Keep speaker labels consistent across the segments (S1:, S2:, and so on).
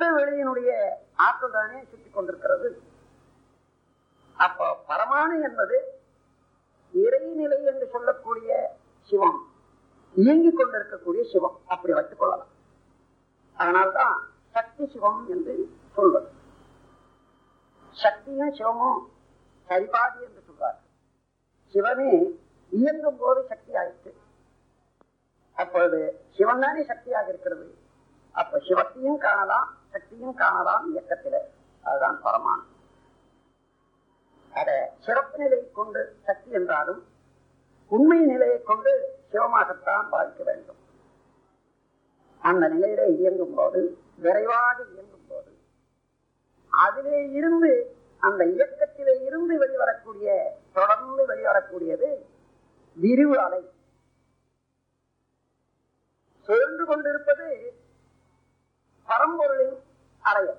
S1: வெளியினுடைய ஆற்றல் தானே சுற்றி கொண்டிருக்கிறது அப்போ பரமாணு என்பது இறைநிலை என்று சொல்லக்கூடிய சிவம் இயங்கிக் கொண்டிருக்கக்கூடிய சிவம் அப்படி வைத்துக் கொள்ளலாம் அதனால்தான் சக்தி சிவம் என்று சொல்வது சக்தியும் சிவமும் சரிபாதி என்று சொல்றார் சிவமே இயங்கும் போது சக்தி ஆயிற்று அப்பொழுது சிவன் தானே சக்தியாக இருக்கிறது அப்ப சிவத்தையும் காணலாம் சக்தியும் காணலாம் இயக்கத்தில அதுதான் பரமானு அத சிறப்பு நிலையை கொண்டு சக்தி என்றாலும் உண்மை நிலையை கொண்டு சிவமாகத்தான் பார்க்க வேண்டும் அந்த நிலையில இயங்கும் போது விரைவாக இயங்கும் போது அதிலே இருந்து அந்த இயக்கத்திலே இருந்து வெளிவரக்கூடிய தொடர்ந்து வெளிவரக்கூடியது விரிவு அலை சுழன்று கொண்டிருப்பது பரம்பொருளின் அறையல்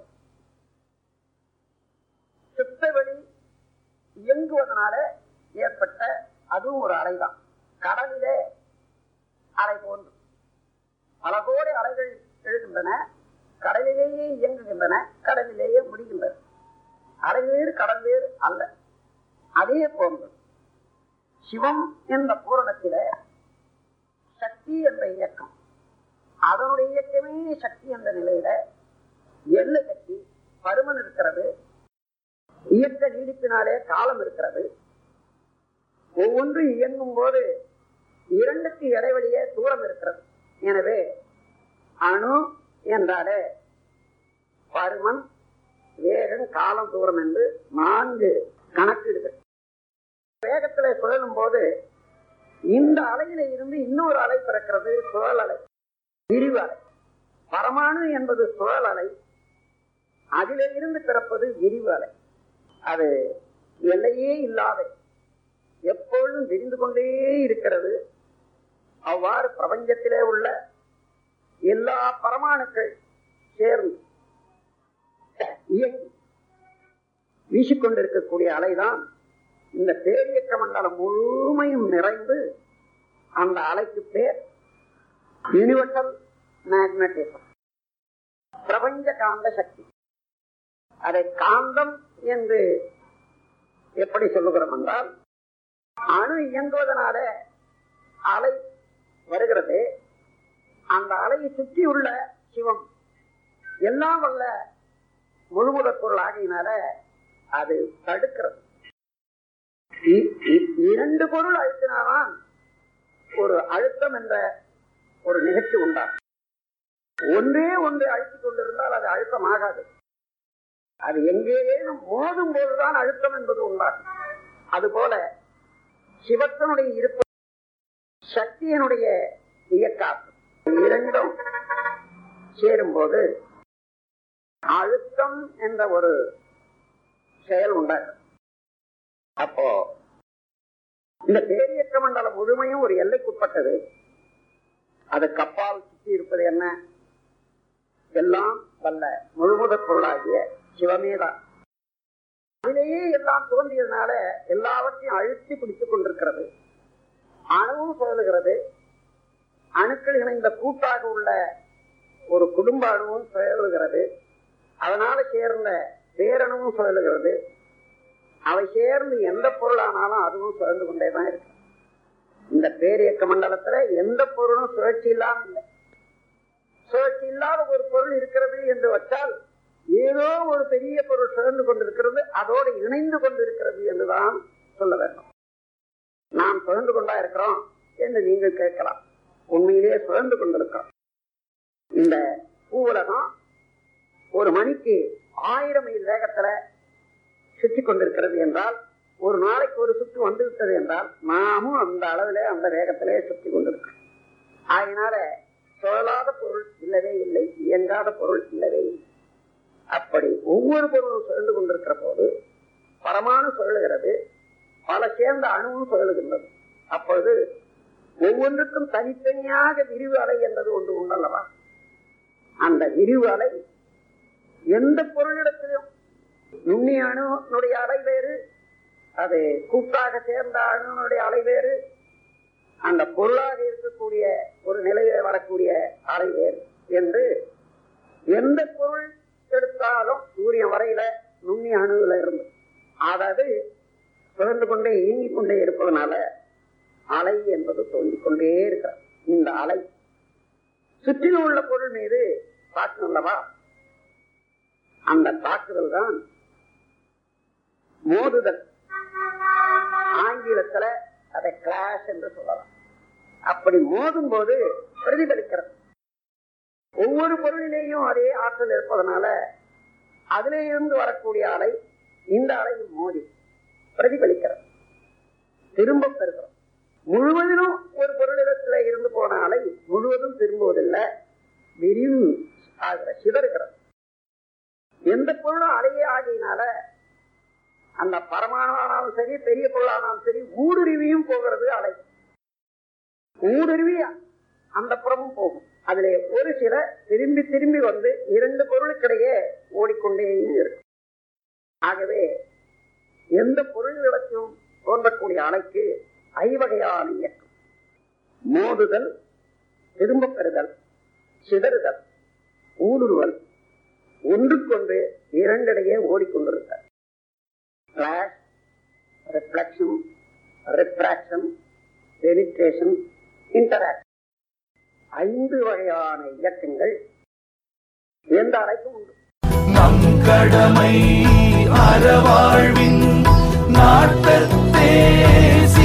S1: சுத்தவெளி இயங்குவதனால ஏற்பட்ட அதுவும் ஒரு அலைதான் கடலிலே அலை போன்று பல கோடி அலைகள் எழுகின்றன கடலிலேயே இயங்குகின்றன கடலிலேயே முடிகின்றன அலை வேறு கடல் வேறு அல்ல அதே போன்று சிவம் என்ற பூரணத்தில சக்தி என்ற இயக்கம் அதனுடைய இயக்கமே சக்தி என்ற நிலையில எள்ளு கட்டி பருமன் இருக்கிறது இயக்க நீடிப்பினாலே காலம் இருக்கிறது ஒவ்வொன்று இயங்கும் போது இரண்டுக்கு இடைவெளியே தூரம் இருக்கிறது எனவே அணு என்றாலே பருமன் வேகம் காலம் தூரம் என்று நான்கு கணக்கீடுகள் வேகத்துல சுழலும் போது இந்த அலையில இருந்து இன்னொரு அலை பிறக்கிறது சுழல் அலை விரிவு அலை பரமாணு என்பது சுழல் அலை அதிலே இருந்து பிறப்பது விரிவு அலை அது எல்லையே இல்லாத எப்பொழுதும் விரிந்து கொண்டே இருக்கிறது அவ்வாறு பிரபஞ்சத்திலே உள்ள எல்லா பரமாணுக்கள் சேர்ந்து இயங்கி வீசிக்கொண்டிருக்கக்கூடிய அலைதான் இந்த பேரியக்க மண்டலம் முழுமையும் நிறைந்து அந்த அலைக்கு பேர் யூனிவர்சல் மேக்னட்டிசம் பிரபஞ்ச காந்த சக்தி அதை காந்தம் என்று எப்படி சொல்லுகிறோம் என்றால் அணு இயங்குவதனால அலை வருகிறது அந்த அலையை சுற்றியுள்ள சிவம் எல்லாம் வல்ல முழுமுதற் பொருள் ஆகினால அது தடுக்கிறது இ- இ- இரண்டு பொருள் அழுத்தினாதான் ஒரு அழுத்தம் என்ற ஒரு நிகழ்ச்சி உண்டாகும் ஒன்றே ஒன்று அழுத்திக் கொண்டிருந்தால் அது அழுத்தம் ஆகாது அது எங்கேயும் மோதும் போதுதான் அழுத்தம் என்பது உண்டாகும் அதுபோல சிவத்தினுடைய இருப்பு சக்தியினுடைய இயக்காற்று இரண்டும் சேரும்போது அழுத்தம் என்ற ஒரு செயல் உண்டாகும் அப்போ இந்த பேரியக்க மண்டலம் முழுமையும் ஒரு எல்லைக்குட்பட்டது அது கப்பால் சுற்றி இருப்பது என்ன எல்லாம் வல்ல முழுமுதற் பொருளாகிய சிவமேதான் அதிலேயே எல்லாம் தோன்றியதுனால எல்லாவற்றையும் அழுத்தி பிடித்துக் கொண்டிருக்கிறது அணுவும் சுழலுகிறது அணுக்கள் இணைந்த கூட்டாக உள்ள ஒரு குடும்ப அணுவும் சுழலுகிறது அதனால சேர்ந்த பேரணுவும் சுழலுகிறது அவை சேர்ந்து எந்த பொருளானாலும் அதுவும் சுழந்து கொண்டேதான் இருக்கு இந்த பேரியக்க மண்டலத்துல எந்த பொருளும் சுழற்சி இல்லாம இல்லை சுழற்சி இல்லாத ஒரு பொருள் இருக்கிறது என்று வச்சால் ஏதோ ஒரு பெரிய பொருள் சுழந்து கொண்டிருக்கிறது அதோடு இணைந்து கொண்டிருக்கிறது என்றுதான் சொல்ல வேண்டும் நாம் சுழந்து கொண்டா இருக்கிறோம் என்று நீங்கள் கேட்கலாம் உண்மையிலேயே சுழந்து கொண்டிருக்கிறோம் இந்த பூவுலகம் ஒரு மணிக்கு ஆயிரம் மைல் வேகத்துல சுற்றி கொண்டிருக்கிறது என்றால் ஒரு நாளைக்கு ஒரு சுற்று வந்து விட்டது என்றால் நாமும் அந்த அளவிலே அந்த வேகத்திலே சுற்றி கொண்டிருக்கிறோம் ஆகினால சுழலாத பொருள் இல்லவே இல்லை இயங்காத பொருள் இல்லவே இல்லை அப்படி ஒவ்வொரு பொருளும் சுழந்து கொண்டிருக்கிற போது பரமானு சுழலுகிறது பல சேர்ந்த அணுவும் சுழலுகின்றது அப்பொழுது ஒவ்வொன்றுக்கும் தனித்தனியாக விரிவு அலை என்பது ஒன்று உண்டல்லவா அந்த விரிவு அலை எந்த பொருளிடத்திலும் நுண்ணிய அணுனுடைய அலை வேறு அது கூட்டாக சேர்ந்த அணுனுடைய அலை வேறு அந்த பொருளாக இருக்கக்கூடிய ஒரு நிலையில வரக்கூடிய அலை வேறு என்று எந்த பொருள் எடுத்தாலும் சூரியன் வரையில நுண்ணி அணுகுல இருந்து அதாவது சுழந்து கொண்டே இயங்கிக் கொண்டே இருப்பதனால அலை என்பது தோன்றிக் கொண்டே இருக்கிறது இந்த அலை சுற்றிலும் உள்ள பொருள் மீது தாக்கும் அல்லவா அந்த தாக்குதல் தான் மோதுதல் ஆங்கிலத்துல அதை கிளாஷ் என்று சொல்லலாம் அப்படி மோதும் போது பிரதிபலிக்கிறது ஒவ்வொரு பொருளிலேயும் அதே ஆற்றல் இருப்பதனால அதிலே இருந்து வரக்கூடிய அலை இந்த அலையில் மோதி பிரதிபலிக்கிறது திரும்ப பெறுகிறோம் முழுவதிலும் ஒரு பொருளிடத்துல இருந்து போன அலை முழுவதும் திரும்புவதில்லை விரிவு ஆகிற சிதறுகிறது எந்த பொருளும் அலையே ஆகியனால அந்த பரமானவானாலும் சரி பெரிய பொருளானாலும் சரி ஊடுருவியும் போகிறது அலை ஊடுருவி அந்த புறமும் போகும் அதுல ஒரு சில திரும்பி திரும்பி வந்து இரண்டு பொருளுக்கிடையே ஓடிக்கொண்டே இருக்கும் ஆகவே எந்த பொருள்களுக்கும் தோன்றக்கூடிய அலைக்கு ஐவகையான இயக்கம் மோதுதல் திரும்ப பெறுதல் சிதறுதல் ஊடுருவல் ஒன்றுக்கொன்று இரண்டிடையே ஓடிக்கொண்டிருக்க clash reflection refraction penetration interaction ஐந்து வகையான இயக்கங்கள் எந்த அலைக்கும் உண்டு
S2: நம் கடமை அறவாழ்வின் நாட்டத்தே